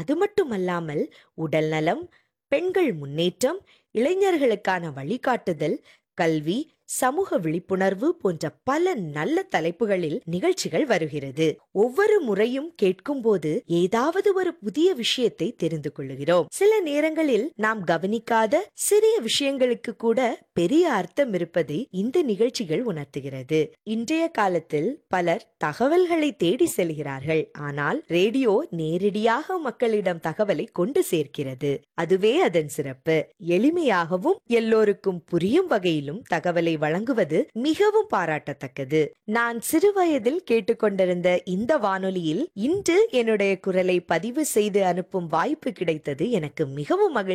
அது மட்டுமல்லாமல் உடல் நலம் பெண்கள் முன்னேற்றம் இளைஞர்களுக்கான வழிகாட்டுதல் கல்வி சமூக விழிப்புணர்வு போன்ற பல நல்ல தலைப்புகளில் நிகழ்ச்சிகள் வருகிறது ஒவ்வொரு முறையும் கேட்கும்போது ஏதாவது ஒரு புதிய விஷயத்தை தெரிந்து கொள்கிறோம் சில நேரங்களில் நாம் கவனிக்காத சிறிய விஷயங்களுக்கு கூட பெரிய அர்த்தம் இருப்பதை இந்த நிகழ்ச்சிகள் உணர்த்துகிறது இன்றைய காலத்தில் பலர் தகவல்களை தேடி செல்கிறார்கள் ஆனால் ரேடியோ நேரடியாக மக்களிடம் தகவலை கொண்டு சேர்க்கிறது அதுவே அதன் சிறப்பு எளிமையாகவும் எல்லோருக்கும் புரியும் வகையிலும் தகவலை வழங்குவது மிகவும் பாராட்டத்தக்கது நான் சிறுவயதில் கேட்டுக்கொண்டிருந்த இந்த வானொலியில் இன்று என்னுடைய குரலை பதிவு செய்து அனுப்பும் வாய்ப்பு கிடைத்தது எனக்கு மிகவும் மகிழ்ச்சி